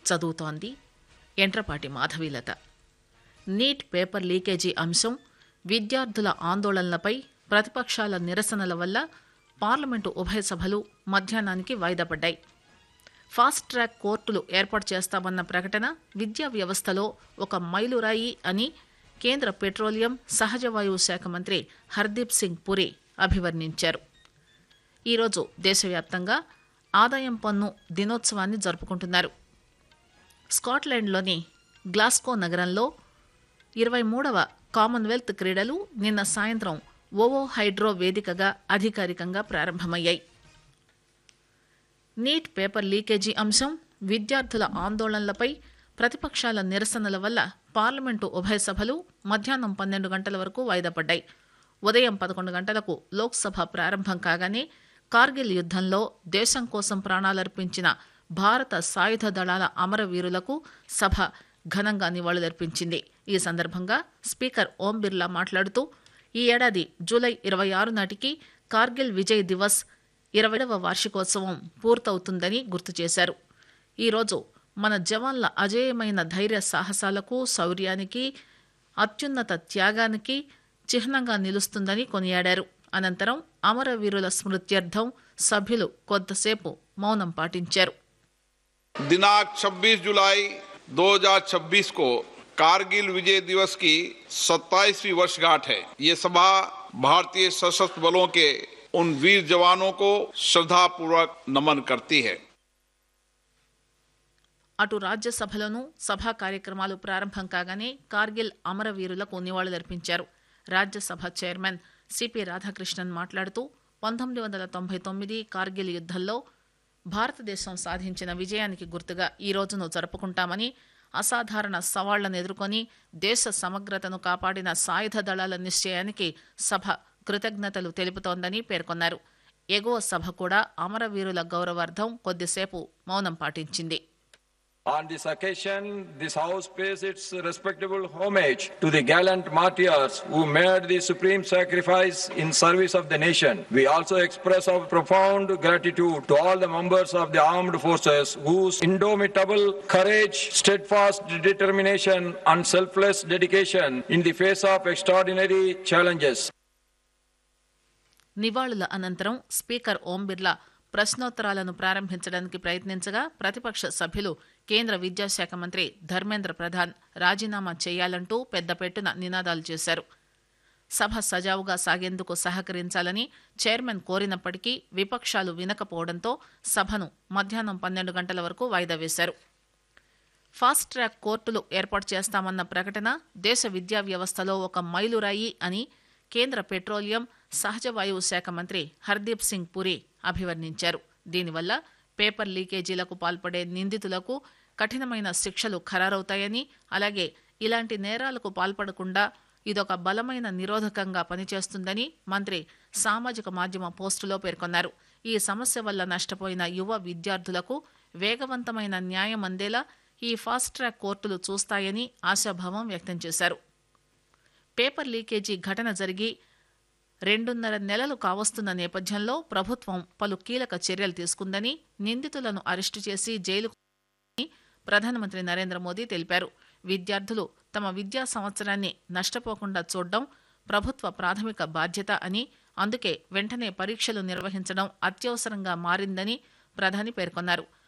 చదువుతోంది ఎంట్రపాటి Madhavilatha neat paper leakage అంశం విద్యార్థుల ఆందోళనలపై ప్రతిపక్షాల నిరసనల వల్ల పార్లమెంటు ఉభయ సభలు మధ్యాహ్నానికి వాయిదా పడ్డాయి ఫాస్ట్ ట్రాక్ కోర్టులు ఏర్పాటు చేస్తామన్న ప్రకటన విద్యా వ్యవస్థలో ఒక మైలురాయి అని కేంద్ర పెట్రోలియం సహజ వాయువు శాఖ మంత్రి హర్దీప్ సింగ్ పురి అభివర్ణించారు ఈరోజు దేశవ్యాప్తంగా ఆదాయం పన్ను దినోత్సవాన్ని జరుపుకుంటున్నారు స్కాట్లాండ్లోని గ్లాస్కో నగరంలో ఇరవై మూడవ కామన్వెల్త్ క్రీడలు నిన్న సాయంత్రం ఓవో హైడ్రో వేదికగా అధికారికంగా ప్రారంభమయ్యాయి నీట్ పేపర్ లీకేజీ అంశం విద్యార్థుల ఆందోళనలపై ప్రతిపక్షాల నిరసనల వల్ల పార్లమెంటు ఉభయ సభలు మధ్యాహ్నం పన్నెండు గంటల వరకు వాయిదా పడ్డాయి ఉదయం పదకొండు గంటలకు లోక్సభ ప్రారంభం కాగానే కార్గిల్ యుద్ధంలో దేశం కోసం ప్రాణాలర్పించిన భారత సాయుధ దళాల అమరవీరులకు సభ ఘనంగా నివాళులర్పించింది ఈ సందర్భంగా స్పీకర్ ఓం బిర్లా మాట్లాడుతూ ఈ ఏడాది జూలై ఇరవై ఆరు నాటికి కార్గిల్ విజయ్ దివస్ ఇరవైవ వార్షికోత్సవం పూర్తవుతుందని గుర్తు చేశారు ఈరోజు మన జవాన్ల అజేయమైన ధైర్య సాహసాలకు శౌర్యానికి అత్యున్నత త్యాగానికి చిహ్నంగా నిలుస్తుందని కొనియాడారు అనంతరం అమరవీరుల స్మృత్యర్థం సభ్యులు కొద్దిసేపు మౌనం పాటించారు दिनांक 26 जुलाई 2026 को कारगिल विजय दिवस की 27वीं वर्षगांठ है ये सभा भारतीय सशस्त्र बलों के उन वीर जवानों को श्रद्धापूर्वक नमन करती है అటు రాజ్యసభలోనూ సభా కార్యక్రమాలు ప్రారంభం కాగానే కార్గిల్ అమరవీరులకు నివాళులర్పించారు రాజ్యసభ చైర్మన్ సిపి రాధాకృష్ణన్ మాట్లాడుతూ పంతొమ్మిది వందల తొంభై తొమ్మిది కార్గిల్ యుద్ధంలో భారతదేశం సాధించిన విజయానికి గుర్తుగా ఈ రోజును జరుపుకుంటామని అసాధారణ సవాళ్లను ఎదుర్కొని దేశ సమగ్రతను కాపాడిన సాయుధ దళాల నిశ్చయానికి సభ కృతజ్ఞతలు తెలుపుతోందని పేర్కొన్నారు ఎగువ సభ కూడా అమరవీరుల గౌరవార్థం కొద్దిసేపు మౌనం పాటించింది On this occasion, this House pays its respectable homage to the gallant martyrs who made the supreme sacrifice in service of the nation. We also express our profound gratitude to all the members of the armed forces whose indomitable courage, steadfast determination, and selfless dedication in the face of extraordinary challenges. నివాళుల అనంతరం speaker ఓం బిర్లా ప్రశ్నోత్తరాలను ప్రారంభించడానికి ప్రయత్నించగా ప్రతిపక్ష సభ్యులు కేంద్ర విద్యాశాఖ మంత్రి ధర్మేంద్ర ప్రధాన్ రాజీనామా చేయాలంటూ పెద్దపెట్టున నినాదాలు చేశారు సభ సజావుగా సాగేందుకు సహకరించాలని చైర్మన్ కోరినప్పటికీ విపక్షాలు వినకపోవడంతో సభను మధ్యాహ్నం పన్నెండు గంటల వరకు వాయిదా వేశారు ఫాస్ట్ ట్రాక్ కోర్టులు ఏర్పాటు చేస్తామన్న ప్రకటన దేశ విద్యా వ్యవస్థలో ఒక మైలురాయి అని కేంద్ర పెట్రోలియం సహజ వాయువు శాఖ మంత్రి హర్దీప్ సింగ్ పురి అభివర్ణించారు దీనివల్ల పేపర్ లీకేజీలకు పాల్పడే నిందితులకు కఠినమైన శిక్షలు ఖరారవుతాయని అలాగే ఇలాంటి నేరాలకు పాల్పడకుండా ఇదొక బలమైన నిరోధకంగా పనిచేస్తుందని మంత్రి సామాజిక మాధ్యమ పోస్టులో పేర్కొన్నారు ఈ సమస్య వల్ల నష్టపోయిన యువ విద్యార్థులకు వేగవంతమైన న్యాయం అందేలా ఈ ఫాస్ట్ ట్రాక్ కోర్టులు చూస్తాయని ఆశాభావం వ్యక్తం చేశారు పేపర్ లీకేజీ ఘటన జరిగి రెండున్నర నెలలు కావస్తున్న నేపథ్యంలో ప్రభుత్వం పలు కీలక చర్యలు తీసుకుందని నిందితులను అరెస్టు చేసి జైలుకు ప్రధానమంత్రి నరేంద్ర మోదీ తెలిపారు విద్యార్థులు తమ విద్యా సంవత్సరాన్ని నష్టపోకుండా చూడడం ప్రభుత్వ ప్రాథమిక బాధ్యత అని అందుకే వెంటనే పరీక్షలు నిర్వహించడం అత్యవసరంగా మారిందని ప్రధాని పేర్కొన్నారు